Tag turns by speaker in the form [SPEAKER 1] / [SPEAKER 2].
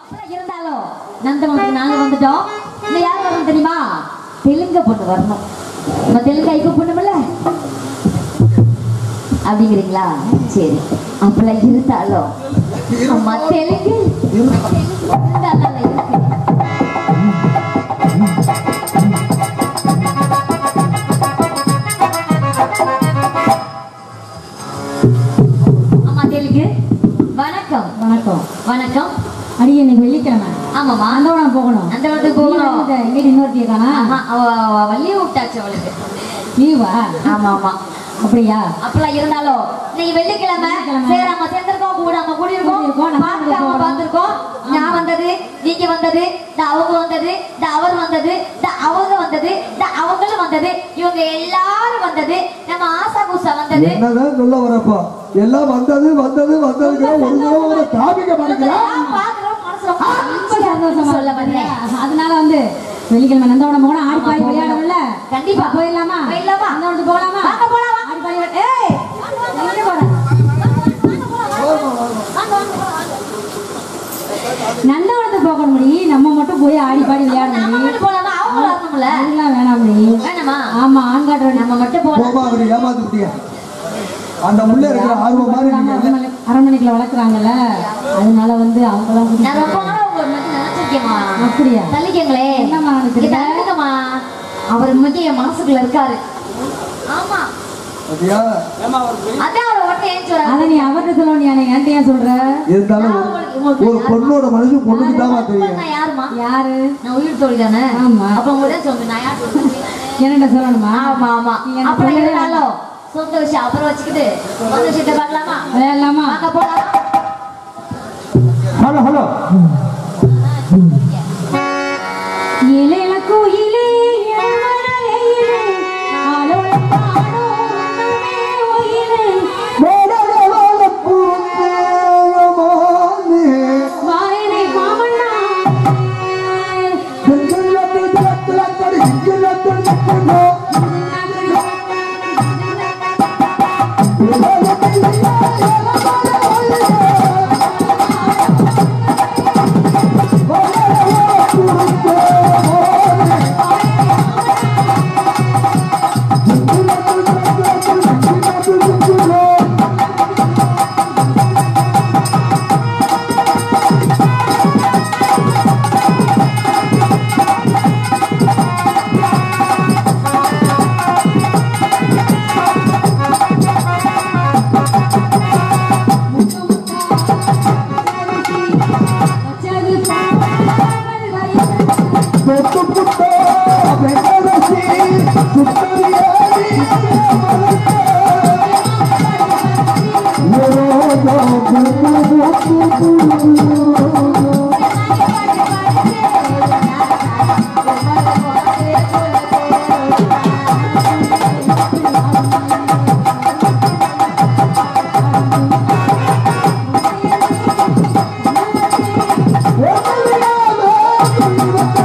[SPEAKER 1] இருந்தாலும் நந்தவனத்துக்கு நாங்க வந்துட்டோம் இன்னும் யார் வரணும் தெரியுமா தெலுங்க பொண்ணு வரணும் நம்ம தெலுங்கு ஐக்கு பொண்ணுமில்ல அப்படிங்கிறீங்களா சரி அப்பெல்லாம் இருந்தாலும் அம்மா தெலுங்கு இருந்தாலும் இருக்கு அம்மா தெலுங்கு வணக்கம்
[SPEAKER 2] வணக்கம்
[SPEAKER 1] வணக்கம்
[SPEAKER 2] அடி இன்னைக்கு வெள்ளிக்கிழமை
[SPEAKER 1] ஆமாம்மா
[SPEAKER 2] அந்தவனம் போகணும்
[SPEAKER 1] நந்தவனத்துக்கு போகணும்
[SPEAKER 2] எங்கிட்ட இன்னொருத்திய காணா
[SPEAKER 1] ஆஹா, அவ அவ வள்ளிய விட்டாச்சு அவளுக்கு
[SPEAKER 2] லீவா
[SPEAKER 1] ஆமா ஆமா
[SPEAKER 2] அப்படியா
[SPEAKER 1] அப்பெல்லாம் இருந்தாலும் இன்னைக்கு வெள்ளிக்கிழமை
[SPEAKER 2] வெள்ளிக்கிழமை.
[SPEAKER 1] சரி நம்ம சேர்ந்திருக்கோம் கூட நம்ம கூடி இருக்கோம்
[SPEAKER 2] இருக்கோம், நம்ம
[SPEAKER 1] பார்த்து
[SPEAKER 2] கூட
[SPEAKER 1] அவங்க
[SPEAKER 2] போறோம்.
[SPEAKER 1] பார்த்திருக்கோம் நான் வந்தது நீங்க வந்தது இந்த அவங்க வந்தது இந்த அவர் வந்தது இந்த அவங்க வந்தது இந்த அவங்களும் வந்தது இவங்க எல்லாரும் வந்தது நம்ம ஆசா பூசா வந்தது
[SPEAKER 3] என்னதான் சொல்ல வரப்போ எல்லாம் வந்தது வந்தது வந்ததுங்கிற ஒரு தடவை கூட காமிக்க மாட்டேங்கிறா
[SPEAKER 1] இதெல்லாம் பார்க்கிறோம் மனசுல
[SPEAKER 2] ரொம்ப சந்தோஷமா
[SPEAKER 1] சொல்ல வந்தேன்
[SPEAKER 2] இருக்கு. அதனால வந்து வெள்ளிக்கிழமை நந்தவனம் போகணும் ஆடி பாடி
[SPEAKER 1] ஆமா,
[SPEAKER 2] விளையாடணும்ல
[SPEAKER 1] கண்டிப்பா.
[SPEAKER 2] போயிடலாமா
[SPEAKER 1] போயிடலாமா?
[SPEAKER 2] நந்தவனத்துக்கு போகலாமா
[SPEAKER 1] வாங்க போலாம், வாங்க.
[SPEAKER 2] ஆடி பாடி விளையாட- ஏய் எங்க போற நந்தவனத்துக்கு போகணும் முடி நம்ம மட்டும் போய் ஆடி பாடி
[SPEAKER 1] நம்ம
[SPEAKER 2] விளையாடணும்
[SPEAKER 1] மட்டும் போலாமா அவங்க வரணும்ல
[SPEAKER 2] அதெல்லாம் வேணாம் முடி
[SPEAKER 1] வேணாமா
[SPEAKER 2] ஆமா ஆண்காட்டோட
[SPEAKER 1] நம்ம மட்டும் போலாம்
[SPEAKER 3] போமா அப்படி ஏமாத்து விட்டியா அந்த முள்ள இருக்கிற ஆர்வம் மாதிரி நீங்க இல்ல.
[SPEAKER 2] அரண்மனை- அரண்மனைக்குள்ள வளர்க்குறாங்கல்ல அதனால வந்து அவங்களாம்
[SPEAKER 1] நான் ரொம்ப நாளா உங்களை பத்தி நினைச்சிருக்கேம்மா
[SPEAKER 2] அப்படியா
[SPEAKER 1] தள்ளிக்கங்களே
[SPEAKER 2] என்னம்மா நினைச்சிருக்க?
[SPEAKER 1] இங்க தள்ளுங்கம்மா அவர் இன்னைக்கு என் மனசுக்குள்ள இருக்காரு ஆமா
[SPEAKER 3] பாத்தியா
[SPEAKER 1] அதான் அவர் உடனே ஏஞ்சி வராரு
[SPEAKER 2] அத நீ அவர்கிட்ட சொல்ல நீ என்கிட்ட ஏன் சொல்ற
[SPEAKER 3] இருந்தாலும் ஒரு- ஒரு பொண்ணோட மனசு பொண்ணுக்கு தாமா தெரியும்
[SPEAKER 1] நான் யாருமா
[SPEAKER 2] யாரு
[SPEAKER 1] நான் உயிர் தோழி தானே
[SPEAKER 2] ஆமா.
[SPEAKER 1] அப்ப உங்களே சொல்லுங்க நான் யார்
[SPEAKER 2] என்னட்ட சொல்லணுமா
[SPEAKER 1] ஆமா ஆமா
[SPEAKER 2] நீ எனக்கு
[SPEAKER 1] அப்புறம்
[SPEAKER 2] சொல்லவே
[SPEAKER 1] இருந்தாலும் சொந்த விஷயம் அப்புறம் வச்சுக்கிட்டு சொந்த விஷயத்தை பார்க்கலாமா
[SPEAKER 2] விளையாடலாமா
[SPEAKER 1] வாங்க போலாம்
[SPEAKER 3] ஹலோ ஹலோ
[SPEAKER 2] இலையில குயிலே எவ்வளையிலே ஆலோலம் பாடும் உன்னமே ஒயிலே வாயிலே மாமண்ணா வச்சது பாவல் வயிறு
[SPEAKER 3] Oh,